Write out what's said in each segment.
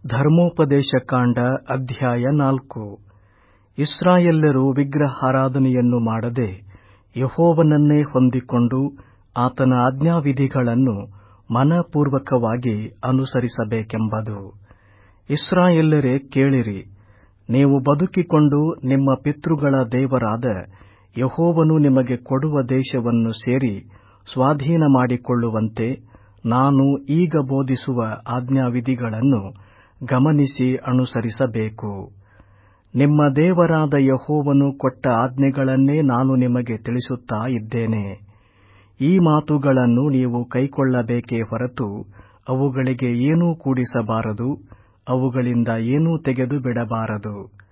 ಧರ್ಮೋಪದೇಶಕಾಂಡ ಅಧ್ಯಾಯ ನಾಲ್ಕು ಇಸ್ರಾಯೇಲ್ಯರು ವಿಗ್ರಹಾರಾಧನೆಯನ್ನು ಮಾಡದೆ ಯೆಹೋವನನ್ನೇ ಹೊಂದಿಕೊಂಡು ಆತನ ಆಜ್ಞಾವಿಧಿಗಳನ್ನು ಮನಃಪೂರ್ವಕವಾಗಿ ಅನುಸರಿಸಬೇಕೆಂಬುದು ಇಸ್ರಾಯೇಲ್ಯರೇ ಕೇಳಿರಿ ನೀವು ಬದುಕಿಕೊಂಡು ನಿಮ್ಮ ಪಿತೃಗಳ ದೇವರಾದ ಯೆಹೋವನು ನಿಮಗೆ ಕೊಡುವ ದೇಶವನ್ನು ಸೇರಿ ಸ್ವಾಧೀನಮಾಡಿಕೊಳ್ಳುವಂತೆ ನಾನು ಈಗ ಬೋಧಿಸುವ ಆಜ್ಞಾವಿಧಿಗಳನ್ನು ಗಮನಿಸಿ ಅನುಸರಿಸಬೇಕು ನಿಮ್ಮ ದೇವರಾದ ಯೆಹೋವನು ಕೊಟ್ಟ ಆಜ್ಞೆಗಳನ್ನೇ ನಾನು ನಿಮಗೆ ತಿಳಿಸುತ್ತಾ ಇದ್ದೇನೆ ಈ ಮಾತುಗಳನ್ನು ನೀವು ಕೈಕೊಳ್ಳಬೇಕೇ ಹೊರತು ಅವುಗಳಿಗೆ ಏನೂ ಕೂಡಿಸಬಾರದು ಅವುಗಳಿಂದ ಏನೂ ತೆಗೆದು ಬಿಡಬಾರದು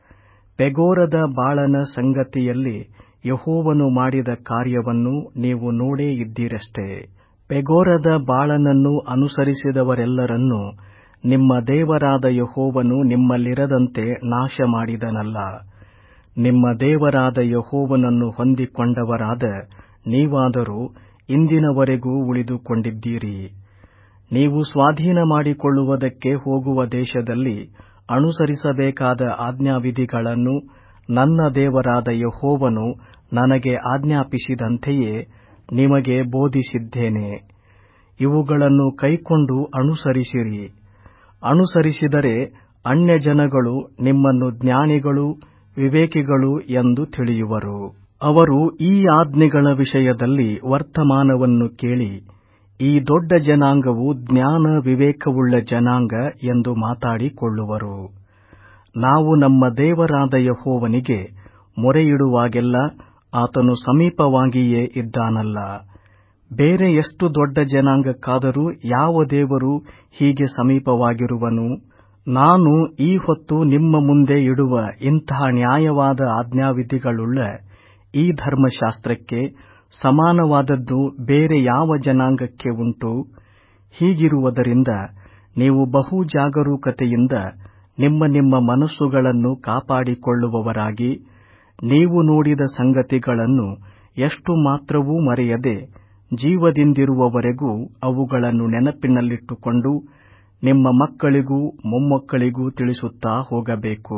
ಪೆಗೋರದ ಬಾಳನ ಸಂಗತಿಯಲ್ಲಿ ಯೆಹೋವನು ಮಾಡಿದ ಕಾರ್ಯವನ್ನು ನೀವು ನೋಡೇ ಇದ್ದೀರಷ್ಟೆ ಪೆಗೋರದ ಬಾಳನನ್ನು ಅನುಸರಿಸಿದವರೆಲ್ಲರನ್ನೂ ನಿಮ್ಮ ದೇವರಾದ ಯೆಹೋವನು ನಿಮ್ಮಲ್ಲಿರದಂತೆ ನಾಶ ಮಾಡಿದನಲ್ಲ ನಿಮ್ಮ ದೇವರಾದ ಯೆಹೋವನನ್ನು ಹೊಂದಿಕೊಂಡವರಾದ ನೀವಾದರೋ ಇಂದಿನವರೆಗೂ ಉಳಿದುಕೊಂಡಿದ್ದೀರಿ ನೀವು ಸ್ವಾಧೀನಮಾಡಿಕೊಳ್ಳುವುದಕ್ಕೆ ಹೋಗುವ ದೇಶದಲ್ಲಿ ಅನುಸರಿಸಬೇಕಾದ ಆಜ್ಞಾವಿಧಿಗಳನ್ನು ನನ್ನ ದೇವರಾದ ಯೆಹೋವನು ನನಗೆ ಆಜ್ಞಾಪಿಸಿದಂತೆಯೇ ನಿಮಗೆ ಬೋಧಿಸಿದ್ದೇನೆ ಇವುಗಳನ್ನು ಕೈಕೊಂಡು ಅನುಸರಿಸಿರಿ ಅನುಸರಿಸಿದರೆ ಅನ್ಯಜನಗಳು ನಿಮ್ಮನ್ನು ಜ್ಞಾನಿಗಳು ವಿವೇಕಿಗಳು ಎಂದು ತಿಳಿಯುವರು ಅವರು ಈ ಆಜ್ಞೆಗಳ ವಿಷಯದಲ್ಲಿ ವರ್ತಮಾನವನ್ನು ಕೇಳಿ ಈ ದೊಡ್ಡ ಜನಾಂಗವು ಜ್ಞಾನ ವಿವೇಕವುಳ್ಳ ಜನಾಂಗ ಎಂದು ಮಾತಾಡಿಕೊಳ್ಳುವರು ನಾವು ನಮ್ಮ ದೇವರಾದ ಯೆಹೋವನಿಗೆ ಮೊರೆಯಿಡುವಾಗೆಲ್ಲ ಆತನು ಸಮೀಪವಾಗಿಯೇ ಇದ್ದಾನಲ್ಲ ಬೇರೆ ಎಷ್ಟು ದೊಡ್ಡ ಜನಾಂಗಕ್ಕಾದರೂ ಯಾವ ದೇವರು ಹೀಗೆ ಸಮೀಪವಾಗಿರುವನು ನಾನು ಈ ಹೊತ್ತು ನಿಮ್ಮ ಮುಂದೆ ಇಡುವ ಇಂತಹ ನ್ಯಾಯವಾದ ಆಜ್ಞಾವಿಧಿಗಳುಳ್ಳ ಈ ಧರ್ಮಶಾಸ್ತ್ರಕ್ಕೆ ಸಮಾನವಾದದ್ದು ಬೇರೆ ಯಾವ ಜನಾಂಗಕ್ಕೆ ಉಂಟು ಹೀಗಿರುವುದರಿಂದ ನೀವು ಬಹು ಜಾಗರೂಕತೆಯಿಂದ ನಿಮ್ಮ ನಿಮ್ಮ ಮನಸ್ಸುಗಳನ್ನು ಕಾಪಾಡಿಕೊಳ್ಳುವವರಾಗಿ ನೀವು ನೋಡಿದ ಸಂಗತಿಗಳನ್ನು ಎಷ್ಟು ಮಾತ್ರವೂ ಮರೆಯದೆ ಜೀವದಿಂದಿರುವವರೆಗೂ ಅವುಗಳನ್ನು ನೆನಪಿನಲ್ಲಿಟ್ಟುಕೊಂಡು ನಿಮ್ಮ ಮಕ್ಕಳಿಗೂ ಮೊಮ್ಮಕ್ಕಳಿಗೂ ತಿಳಿಸುತ್ತಾ ಹೋಗಬೇಕು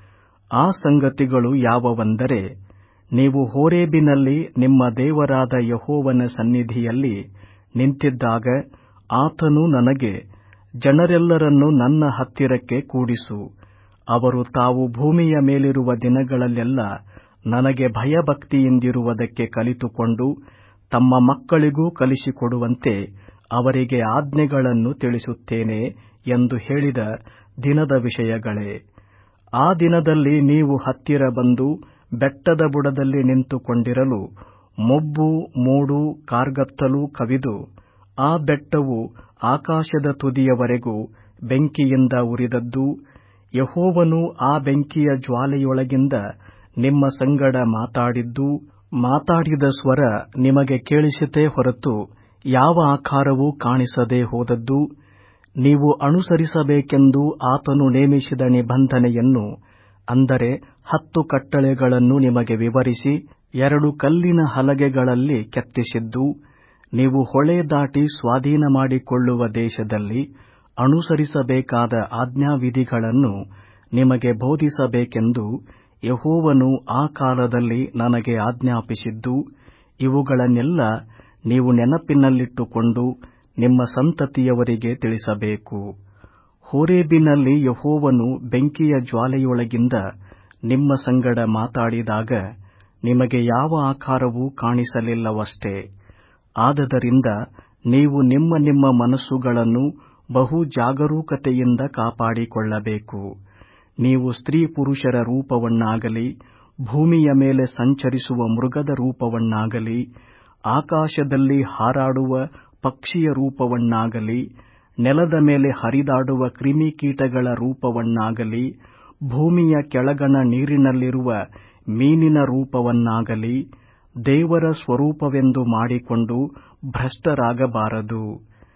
ಆ ಸಂಗತಿಗಳು ಯಾವುವೆಂದರೆ ನೀವು ಹೋರೇಬಿನಲ್ಲಿ ನಿಮ್ಮ ದೇವರಾದ ಯೆಹೋವನ ಸನ್ನಿಧಿಯಲ್ಲಿ ನಿಂತಿದ್ದಾಗ ಆತನು ನನಗೆ ಜನರೆಲ್ಲರನ್ನು ನನ್ನ ಹತ್ತಿರಕ್ಕೆ ಕೂಡಿಸು ಅವರು ತಾವು ಭೂಮಿಯ ಮೇಲಿರುವ ದಿನಗಳಲ್ಲೆಲ್ಲ ನನಗೆ ಭಯಭಕ್ತಿಯಿಂದಿರುವುದಕ್ಕೆ ಕಲಿತುಕೊಂಡು ತಮ್ಮ ಮಕ್ಕಳಿಗೂ ಕಲಿಸಿಕೊಡುವಂತೆ ಅವರಿಗೆ ಆಜ್ಞೆಗಳನ್ನು ತಿಳಿಸುತ್ತೇನೆ ಎಂದು ಹೇಳಿದ ದಿನದ ವಿಷಯಗಳೇ ಆ ದಿನದಲ್ಲಿ ನೀವು ಹತ್ತಿರ ಬಂದು ಬೆಟ್ಟದ ಬುಡದಲ್ಲಿ ನಿಂತುಕೊಂಡಿರಲು ಮೊಬ್ಬು ಮೋಡು ಕಾರ್ಗತ್ತಲು ಕವಿದು ಆ ಬೆಟ್ಟವು ಆಕಾಶದ ತುದಿಯವರೆಗೂ ಬೆಂಕಿಯಿಂದ ಉರಿದದ್ದು ಯೆಹೋವನು ಆ ಬೆಂಕಿಯ ಜ್ವಾಲೆಯೊಳಗಿಂದ ನಿಮ್ಮ ಸಂಗಡ ಮಾತಾಡಿದ್ದು ಮಾತಾಡಿದ ಸ್ವರ ನಿಮಗೆ ಕೇಳಿಸಿತೇ ಹೊರತು ಯಾವ ಆಕಾರವೂ ಕಾಣಿಸದೆ ಹೋದದ್ದು ನೀವು ಅನುಸರಿಸಬೇಕೆಂದು ಆತನು ನೇಮಿಸಿದ ನಿಬಂಧನೆಯನ್ನು ಅಂದರೆ ಹತ್ತು ಕಟ್ಟಳೆಗಳನ್ನು ನಿಮಗೆ ವಿವರಿಸಿ ಎರಡು ಕಲ್ಲಿನ ಹಲಗೆಗಳಲ್ಲಿ ಕೆತ್ತಿಸಿದ್ದು ನೀವು ಹೊಳೆ ದಾಟಿ ಸ್ವಾಧೀನ ಮಾಡಿಕೊಳ್ಳುವ ದೇಶದಲ್ಲಿ ಅನುಸರಿಸಬೇಕಾದ ಆಜ್ಞಾವಿಧಿಗಳನ್ನು ನಿಮಗೆ ಬೋಧಿಸಬೇಕೆಂದು ಯೆಹೋವನು ಆ ಕಾಲದಲ್ಲಿ ನನಗೆ ಆಜ್ಞಾಪಿಸಿದ್ದು ಇವುಗಳನ್ನೆಲ್ಲ ನೀವು ನೆನಪಿನಲ್ಲಿಟ್ಟುಕೊಂಡು ನಿಮ್ಮ ಸಂತತಿಯವರಿಗೆ ತಿಳಿಸಬೇಕು ಹೋರೇಬಿನಲ್ಲಿ ಯೆಹೋವನು ಬೆಂಕಿಯ ಜ್ವಾಲೆಯೊಳಗಿಂದ ನಿಮ್ಮ ಸಂಗಡ ಮಾತಾಡಿದಾಗ ನಿಮಗೆ ಯಾವ ಆಕಾರವೂ ಕಾಣಿಸಲಿಲ್ಲವಷ್ಟೇ ಆದದರಿಂದ ನೀವು ನಿಮ್ಮ ನಿಮ್ಮ ಮನಸ್ಸುಗಳನ್ನು ಬಹು ಜಾಗರೂಕತೆಯಿಂದ ಕಾಪಾಡಿಕೊಳ್ಳಬೇಕು ನೀವು ಸ್ತ್ರೀ ಪುರುಷರ ರೂಪವನ್ನಾಗಲಿ ಭೂಮಿಯ ಮೇಲೆ ಸಂಚರಿಸುವ ಮೃಗದ ರೂಪವನ್ನಾಗಲಿ ಆಕಾಶದಲ್ಲಿ ಹಾರಾಡುವ ಪಕ್ಷಿಯ ರೂಪವನ್ನಾಗಲಿ ನೆಲದ ಮೇಲೆ ಹರಿದಾಡುವ ಕ್ರಿಮಿಕೀಟಗಳ ರೂಪವನ್ನಾಗಲಿ ಭೂಮಿಯ ಕೆಳಗಣ ನೀರಿನಲ್ಲಿರುವ ಮೀನಿನ ರೂಪವನ್ನಾಗಲಿ ದೇವರ ಸ್ವರೂಪವೆಂದು ಮಾಡಿಕೊಂಡು ಭ್ರಷ್ಟರಾಗಬಾರದು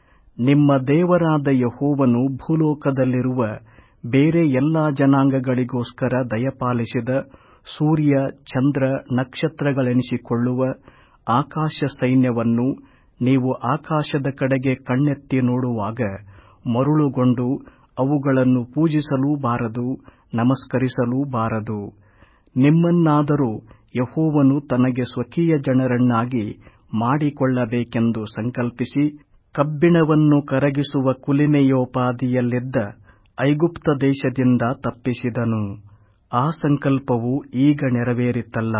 ನಿಮ್ಮ ದೇವರಾದ ಯೆಹೋವನು ಭೂಲೋಕದಲ್ಲಿರುವ ಬೇರೆ ಎಲ್ಲಾ ಜನಾಂಗಗಳಿಗೋಸ್ಕರ ದಯಪಾಲಿಸಿದ ಸೂರ್ಯ ಚಂದ್ರ ನಕ್ಷತ್ರಗಳೆನಿಸಿಕೊಳ್ಳುವ ಆಕಾಶ ಸೈನ್ಯವನ್ನು ನೀವು ಆಕಾಶದ ಕಡೆಗೆ ಕಣ್ಣೆತ್ತಿ ನೋಡುವಾಗ ಮರುಳುಗೊಂಡು ಅವುಗಳನ್ನು ಪೂಜಿಸಲೂ ಬಾರದು ನಮಸ್ಕರಿಸಲೂ ಬಾರದು ನಿಮ್ಮನ್ನಾದರೂ ಯಹೋವನು ತನಗೆ ಸ್ವಕೀಯ ಜನರನ್ನಾಗಿ ಮಾಡಿಕೊಳ್ಳಬೇಕೆಂದು ಸಂಕಲ್ಪಿಸಿ ಕಬ್ಬಿಣವನ್ನು ಕರಗಿಸುವ ಕುಲಿಮೆಯೋಪಾದಿಯಲ್ಲಿದ್ದ ಐಗುಪ್ತ ದೇಶದಿಂದ ತಪ್ಪಿಸಿದನು ಆ ಸಂಕಲ್ಪವು ಈಗ ನೆರವೇರಿತಲ್ಲ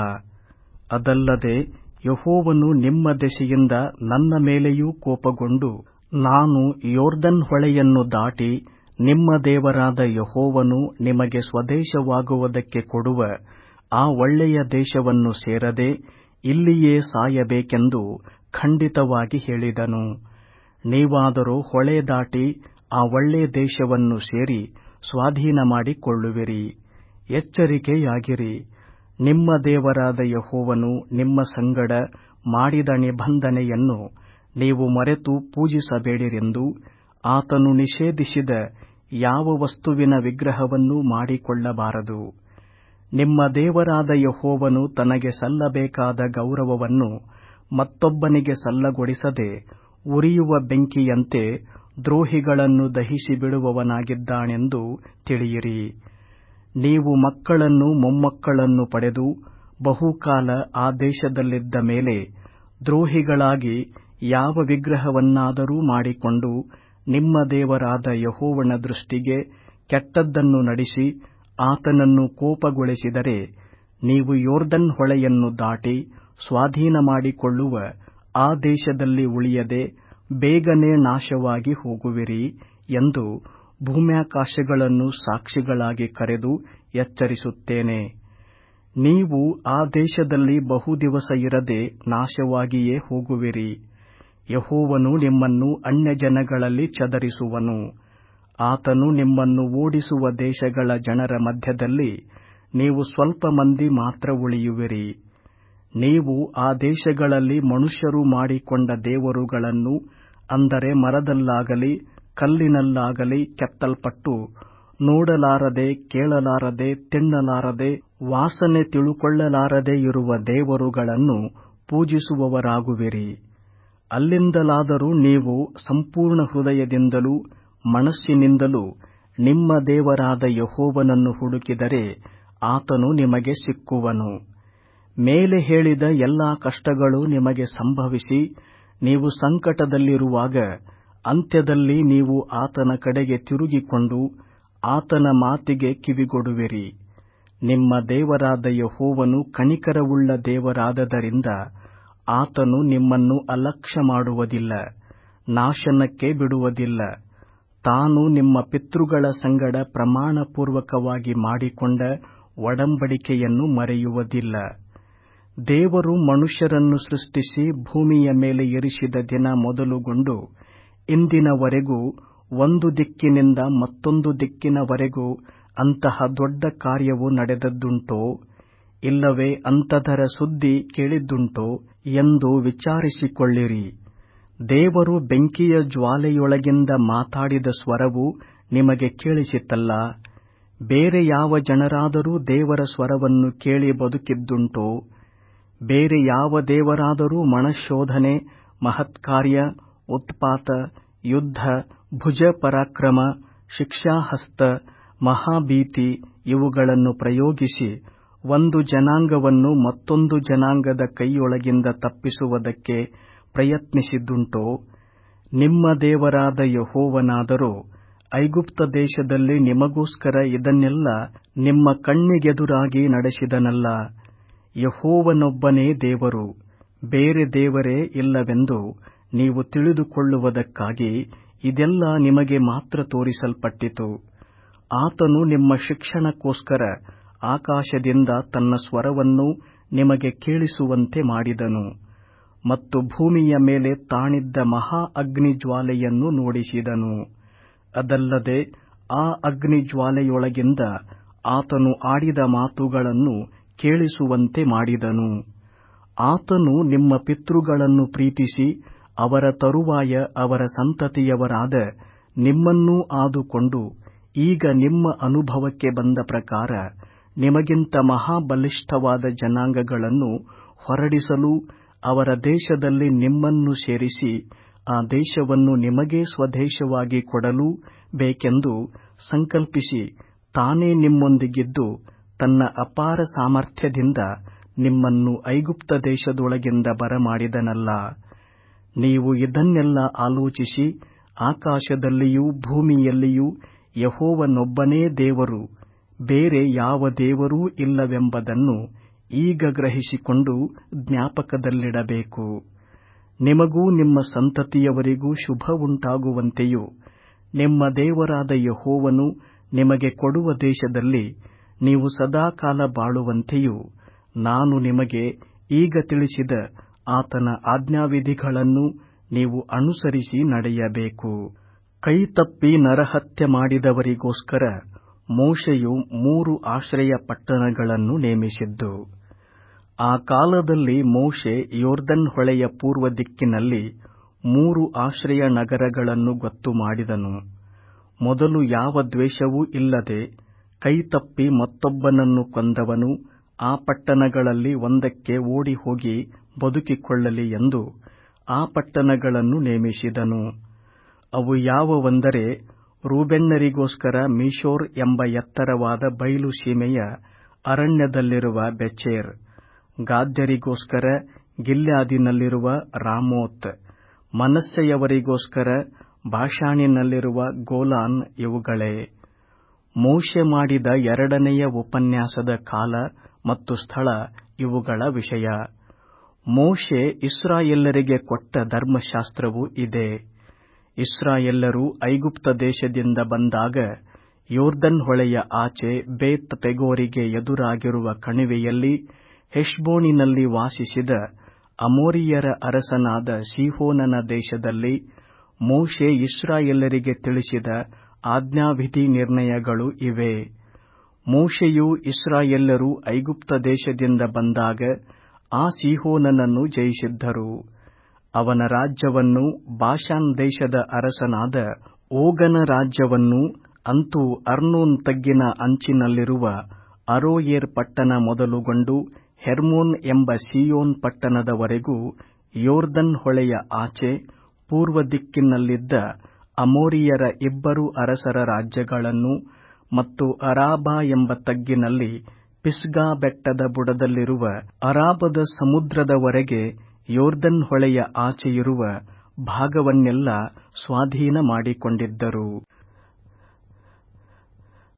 ಅದಲ್ಲದೆ ಯಹೋವನು ನಿಮ್ಮ ದೆಸೆಯಿಂದ ನನ್ನ ಮೇಲೆಯೂ ಕೋಪಗೊಂಡು ನಾನು ಯೋರ್ದನ್ ಹೊಳೆಯನ್ನು ದಾಟಿ ನಿಮ್ಮ ದೇವರಾದ ಯಹೋವನು ನಿಮಗೆ ಸ್ವದೇಶವಾಗುವುದಕ್ಕೆ ಕೊಡುವ ಆ ಒಳ್ಳೆಯ ದೇಶವನ್ನು ಸೇರದೆ ಇಲ್ಲಿಯೇ ಸಾಯಬೇಕೆಂದು ಖಂಡಿತವಾಗಿ ಹೇಳಿದನು ನೀವಾದರೋ ಹೊಳೆ ದಾಟಿ ಆ ಒಳ್ಳೆ ದೇಶವನ್ನು ಸೇರಿ ಸ್ವಾಧೀನ ಮಾಡಿಕೊಳ್ಳುವಿರಿ ಎಚ್ಚರಿಕೆಯಾಗಿರಿ ನಿಮ್ಮ ದೇವರಾದ ಯಹೋವನು ನಿಮ್ಮ ಸಂಗಡ ಮಾಡಿದ ನಿಬಂಧನೆಯನ್ನು ನೀವು ಮರೆತು ಪೂಜಿಸಬೇಡಿರೆಂದು ಆತನು ನಿಷೇಧಿಸಿದ ಯಾವ ವಸ್ತುವಿನ ವಿಗ್ರಹವನ್ನೂ ಮಾಡಿಕೊಳ್ಳಬಾರದು ನಿಮ್ಮ ದೇವರಾದ ಯಹೋವನು ತನಗೆ ಸಲ್ಲಬೇಕಾದ ಗೌರವವನ್ನು ಮತ್ತೊಬ್ಬನಿಗೆ ಸಲ್ಲಗೊಡಿಸದೆ ಉರಿಯುವ ಬೆಂಕಿಯಂತೆ ದ್ರೋಹಿಗಳನ್ನು ದಹಿಸಿ ಬಿಡುವವನಾಗಿದ್ದಾನೆಂದು ತಿಳಿಯಿರಿ ನೀವು ಮಕ್ಕಳನ್ನು ಮೊಮ್ಮಕ್ಕಳನ್ನು ಪಡೆದು ಬಹುಕಾಲ ಆ ದೇಶದಲ್ಲಿದ್ದ ಮೇಲೆ ದ್ರೋಹಿಗಳಾಗಿ ಯಾವ ವಿಗ್ರಹವನ್ನಾದರೂ ಮಾಡಿಕೊಂಡು ನಿಮ್ಮ ದೇವರಾದ ಯಹೋವನ ದೃಷ್ಟಿಗೆ ಕೆಟ್ಟದ್ದನ್ನು ನಡೆಸಿ ಆತನನ್ನು ಕೋಪಗೊಳಿಸಿದರೆ ನೀವು ಯೋರ್ದನ್ ಹೊಳೆಯನ್ನು ದಾಟಿ ಸ್ವಾಧೀನ ಮಾಡಿಕೊಳ್ಳುವ ಆ ದೇಶದಲ್ಲಿ ಉಳಿಯದೆ ಬೇಗನೆ ನಾಶವಾಗಿ ಹೋಗುವಿರಿ ಎಂದು ಭೂಮ್ಯಾಕಾಶಗಳನ್ನು ಸಾಕ್ಷಿಗಳಾಗಿ ಕರೆದು ಎಚ್ಚರಿಸುತ್ತೇನೆ ನೀವು ಆ ದೇಶದಲ್ಲಿ ಬಹು ದಿವಸ ಇರದೆ ನಾಶವಾಗಿಯೇ ಹೋಗುವಿರಿ ಯಹೋವನು ನಿಮ್ಮನ್ನು ಅನ್ಯಜನಗಳಲ್ಲಿ ಚದರಿಸುವನು ಆತನು ನಿಮ್ಮನ್ನು ಓಡಿಸುವ ದೇಶಗಳ ಜನರ ಮಧ್ಯದಲ್ಲಿ ನೀವು ಸ್ವಲ್ಪ ಮಂದಿ ಮಾತ್ರ ಉಳಿಯುವಿರಿ ನೀವು ಆ ದೇಶಗಳಲ್ಲಿ ಮನುಷ್ಯರು ಮಾಡಿಕೊಂಡ ದೇವರುಗಳನ್ನು ಅಂದರೆ ಮರದಲ್ಲಾಗಲಿ ಕಲ್ಲಿನಲ್ಲಾಗಲಿ ಕೆತ್ತಲ್ಪಟ್ಟು ನೋಡಲಾರದೆ ಕೇಳಲಾರದೆ ತಿನ್ನಲಾರದೆ ವಾಸನೆ ತಿಳುಕೊಳ್ಳಲಾರದೆ ಇರುವ ದೇವರುಗಳನ್ನು ಪೂಜಿಸುವವರಾಗುವಿರಿ ಅಲ್ಲಿಂದಲಾದರೂ ನೀವು ಸಂಪೂರ್ಣ ಹೃದಯದಿಂದಲೂ ಮನಸ್ಸಿನಿಂದಲೂ ನಿಮ್ಮ ದೇವರಾದ ಯಹೋವನನ್ನು ಹುಡುಕಿದರೆ ಆತನು ನಿಮಗೆ ಸಿಕ್ಕುವನು ಮೇಲೆ ಹೇಳಿದ ಎಲ್ಲಾ ಕಷ್ಟಗಳು ನಿಮಗೆ ಸಂಭವಿಸಿ ನೀವು ಸಂಕಟದಲ್ಲಿರುವಾಗ ಅಂತ್ಯದಲ್ಲಿ ನೀವು ಆತನ ಕಡೆಗೆ ತಿರುಗಿಕೊಂಡು ಆತನ ಮಾತಿಗೆ ಕಿವಿಗೊಡುವಿರಿ ನಿಮ್ಮ ದೇವರಾದ ಯಹೋವನು ಕನಿಕರವುಳ್ಳ ದೇವರಾದದರಿಂದ ಆತನು ನಿಮ್ಮನ್ನು ಅಲಕ್ಷ್ಯ ಮಾಡುವುದಿಲ್ಲ ನಾಶನಕ್ಕೆ ಬಿಡುವುದಿಲ್ಲ ತಾನು ನಿಮ್ಮ ಪಿತೃಗಳ ಸಂಗಡ ಪ್ರಮಾಣಪೂರ್ವಕವಾಗಿ ಮಾಡಿಕೊಂಡ ಒಡಂಬಡಿಕೆಯನ್ನು ಮರೆಯುವುದಿಲ್ಲ ದೇವರು ಮನುಷ್ಯರನ್ನು ಸೃಷ್ಟಿಸಿ ಭೂಮಿಯ ಮೇಲೆ ಇರಿಸಿದ ದಿನ ಮೊದಲುಗೊಂಡು ಇಂದಿನವರೆಗೂ ಒಂದು ದಿಕ್ಕಿನಿಂದ ಮತ್ತೊಂದು ದಿಕ್ಕಿನವರೆಗೂ ಅಂತಹ ದೊಡ್ಡ ಕಾರ್ಯವು ನಡೆದದ್ದುಂಟೋ ಇಲ್ಲವೇ ಅಂಥದರ ಸುದ್ದಿ ಕೇಳಿದ್ದುಂಟೋ ಎಂದು ವಿಚಾರಿಸಿಕೊಳ್ಳಿರಿ ದೇವರು ಬೆಂಕಿಯ ಜ್ವಾಲೆಯೊಳಗಿಂದ ಮಾತಾಡಿದ ಸ್ವರವು ನಿಮಗೆ ಕೇಳಿಸಿತಲ್ಲಾ ಬೇರೆ ಯಾವ ಜನರಾದರೂ ದೇವರ ಸ್ವರವನ್ನು ಕೇಳಿ ಬದುಕಿದ್ದುಂಟೋ ಬೇರೆ ಯಾವ ದೇವರಾದರೂ ಮನಶೋಧನೆ ಮಹತ್ಕಾರ್ಯ ಉತ್ಪಾತ ಯುದ್ಧ ಭುಜ ಪರಾಕ್ರಮ ಶಿಕ್ಷಾಹಸ್ತ ಮಹಾಭೀತಿ ಇವುಗಳನ್ನು ಪ್ರಯೋಗಿಸಿ ಒಂದು ಜನಾಂಗವನ್ನು ಮತ್ತೊಂದು ಜನಾಂಗದ ಕೈಯೊಳಗಿಂದ ತಪ್ಪಿಸುವುದಕ್ಕೆ ಪ್ರಯತ್ನಿಸಿದ್ದುಂಟೋ ನಿಮ್ಮ ದೇವರಾದ ಯಹೋವನಾದರೋ ಐಗುಪ್ತ ದೇಶದಲ್ಲಿ ನಿಮಗೋಸ್ಕರ ಇದನ್ನೆಲ್ಲ ನಿಮ್ಮ ಕಣ್ಣಿಗೆದುರಾಗಿ ನಡೆಸಿದನಲ್ಲ ಯಹೋವನೊಬ್ಬನೇ ದೇವರು ಬೇರೆ ದೇವರೇ ಇಲ್ಲವೆಂದು ನೀವು ತಿಳಿದುಕೊಳ್ಳುವುದಕ್ಕಾಗಿ ಇದೆಲ್ಲ ನಿಮಗೆ ಮಾತ್ರ ತೋರಿಸಲ್ಪಟ್ಟಿತು ಆತನು ನಿಮ್ಮ ಶಿಕ್ಷಣಕ್ಕೋಸ್ಕರ ಆಕಾಶದಿಂದ ತನ್ನ ಸ್ವರವನ್ನು ನಿಮಗೆ ಕೇಳಿಸುವಂತೆ ಮಾಡಿದನು ಮತ್ತು ಭೂಮಿಯ ಮೇಲೆ ತಾಣಿದ್ದ ಮಹಾ ಅಗ್ನಿಜ್ವಾಲೆಯನ್ನು ನೋಡಿಸಿದನು ಅದಲ್ಲದೆ ಆ ಅಗ್ನಿಜ್ವಾಲೆಯೊಳಗಿಂದ ಆತನು ಆಡಿದ ಮಾತುಗಳನ್ನು ಕೇಳಿಸುವಂತೆ ಮಾಡಿದನು ಆತನು ನಿಮ್ಮ ಪಿತೃಗಳನ್ನು ಪ್ರೀತಿಸಿ ಅವರ ತರುವಾಯ ಅವರ ಸಂತತಿಯವರಾದ ನಿಮ್ಮನ್ನೂ ಆದುಕೊಂಡು ಈಗ ನಿಮ್ಮ ಅನುಭವಕ್ಕೆ ಬಂದ ಪ್ರಕಾರ ನಿಮಗಿಂತ ಮಹಾಬಲಿಷ್ಠವಾದ ಜನಾಂಗಗಳನ್ನು ಹೊರಡಿಸಲು ಅವರ ದೇಶದಲ್ಲಿ ನಿಮ್ಮನ್ನು ಸೇರಿಸಿ ಆ ದೇಶವನ್ನು ನಿಮಗೇ ಸ್ವದೇಶವಾಗಿ ಕೊಡಲೂ ಬೇಕೆಂದು ಸಂಕಲ್ಪಿಸಿ ತಾನೇ ನಿಮ್ಮೊಂದಿಗಿದ್ದು ತನ್ನ ಅಪಾರ ಸಾಮರ್ಥ್ಯದಿಂದ ನಿಮ್ಮನ್ನು ಐಗುಪ್ತ ದೇಶದೊಳಗಿಂದ ಬರಮಾಡಿದನಲ್ಲ ನೀವು ಇದನ್ನೆಲ್ಲ ಆಲೋಚಿಸಿ ಆಕಾಶದಲ್ಲಿಯೂ ಭೂಮಿಯಲ್ಲಿಯೂ ಯಹೋವನೊಬ್ಬನೇ ದೇವರು ಬೇರೆ ಯಾವ ದೇವರೂ ಇಲ್ಲವೆಂಬುದನ್ನು ಈಗ ಗ್ರಹಿಸಿಕೊಂಡು ಜ್ಞಾಪಕದಲ್ಲಿಡಬೇಕು ನಿಮಗೂ ನಿಮ್ಮ ಸಂತತಿಯವರಿಗೂ ಶುಭವುಂಟಾಗುವಂತೆಯೂ ನಿಮ್ಮ ದೇವರಾದ ಯಹೋವನು ನಿಮಗೆ ಕೊಡುವ ದೇಶದಲ್ಲಿ ನೀವು ಸದಾಕಾಲ ಬಾಳುವಂತೆಯೂ ನಾನು ನಿಮಗೆ ಈಗ ತಿಳಿಸಿದ ಆತನ ಆಜ್ಞಾವಿಧಿಗಳನ್ನು ನೀವು ಅನುಸರಿಸಿ ನಡೆಯಬೇಕು ಕೈತಪ್ಪಿ ನರಹತ್ಯೆ ಮಾಡಿದವರಿಗೋಸ್ಕರ ಮೋಶೆಯು ಮೂರು ಆಶ್ರಯ ಪಟ್ಟಣಗಳನ್ನು ನೇಮಿಸಿದ್ದು ಆ ಕಾಲದಲ್ಲಿ ಮೋಶೆ ಯೋರ್ದನ್ ಹೊಳೆಯ ಪೂರ್ವ ದಿಕ್ಕಿನಲ್ಲಿ ಮೂರು ಆಶ್ರಯ ನಗರಗಳನ್ನು ಗೊತ್ತು ಮಾಡಿದನು ಮೊದಲು ಯಾವ ದ್ವೇಷವೂ ಇಲ್ಲದೆ ಕೈತಪ್ಪಿ ಮತ್ತೊಬ್ಬನನ್ನು ಕೊಂದವನು ಆ ಪಟ್ಟಣಗಳಲ್ಲಿ ಒಂದಕ್ಕೆ ಓಡಿಹೋಗಿ ಬದುಕಿಕೊಳ್ಳಲಿ ಎಂದು ಆ ಪಟ್ಟಣಗಳನ್ನು ನೇಮಿಸಿದನು ಅವು ಯಾವುವೆಂದರೆ ರೂಬೆನ್ನರಿಗೋಸ್ಕರ ಮೀಶೋರ್ ಎಂಬ ಎತ್ತರವಾದ ಬಯಲು ಸೀಮೆಯ ಅರಣ್ಯದಲ್ಲಿರುವ ಬೆಚೇರ್ ಗಾದ್ಯರಿಗೋಸ್ಕರ ಗಿಲ್ಯಾದಿನಲ್ಲಿರುವ ರಾಮೋತ್ ಮನಸ್ಸೆಯವರಿಗೋಸ್ಕರ ಬಾಷಾಣಿನಲ್ಲಿರುವ ಗೋಲಾನ್ ಇವುಗಳೇ ಮೋಶೆ ಮಾಡಿದ ಎರಡನೆಯ ಉಪನ್ಯಾಸದ ಕಾಲ ಮತ್ತು ಸ್ಥಳ ಇವುಗಳ ವಿಷಯ ಮೋಶೆ ಇಸ್ರಾಯೇಲರಿಗೆ ಕೊಟ್ಟ ಧರ್ಮಶಾಸ್ತ್ರವು ಇದೇ ಇಸ್ರಾಯೇಲರು ಐಗುಪ್ತ ದೇಶದಿಂದ ಬಂದಾಗ ಯೋರ್ದನ್ ಹೊಳೆಯ ಆಚೆ ಬೇತ್ ಪೆಗೋರಿಗೆ ಎದುರಾಗಿರುವ ಕಣಿವೆಯಲ್ಲಿ ಹೆಷ್ಬೋನಿನಲ್ಲಿ ವಾಸಿಸಿದ ಅಮೋರಿಯರ ಅರಸನಾದ ಸೀಹೋನನ ದೇಶದಲ್ಲಿ ಮೋಶೆ ಇಸ್ರಾಯೇಲರಿಗೆ ತಿಳಿಸಿದ ಆಜ್ಞಾವಿಧಿ ನಿರ್ಣಯಗಳು ಇವೇ ಮೋಶೆಯು ಇಸ್ರಾಯೇಲರು ಐಗುಪ್ತ ದೇಶದಿಂದ ಬಂದಾಗ ಆ ಸೀಹೋನನನ್ನು ಜಯಿಸಿದ್ದರು ಅವನ ರಾಜ್ಯವನ್ನು ಬಾಷಾನ್ ದೇಶದ ಅರಸನಾದ ಓಗನ ರಾಜ್ಯವನ್ನು ಅಂತೂ ಅರ್ನೋನ್ ತಗ್ಗಿನ ಅಂಚಿನಲ್ಲಿರುವ ಅರೋಯೇರ್ ಪಟ್ಟಣ ಮೊದಲುಗೊಂಡು ಹೆರ್ಮೋನ್ ಎಂಬ ಸೀಯೋನ್ ಪಟ್ಟಣದವರೆಗೂ ಯೋರ್ದನ್ ಹೊಳೆಯ ಆಚೆ ಪೂರ್ವ ದಿಕ್ಕಿನಲ್ಲಿದ್ದ ಅಮೋರಿಯರ ಇಬ್ಬರು ಅರಸರ ರಾಜ್ಯಗಳನ್ನು ಮತ್ತು ಅರಾಬಾ ಎಂಬ ತಗ್ಗಿನಲ್ಲಿ ಪಿಸ್ಗಾ ಬೆಟ್ಟದ ಬುಡದಲ್ಲಿರುವ ಅರಾಬದ ಸಮುದ್ರದವರೆಗೆ ಯೋರ್ದನ್ ಹೊಳೆಯ ಆಚೆಯಿರುವ ಭಾಗವನ್ನೆಲ್ಲ ಸ್ವಾಧೀನ ಮಾಡಿಕೊಂಡಿದ್ದರು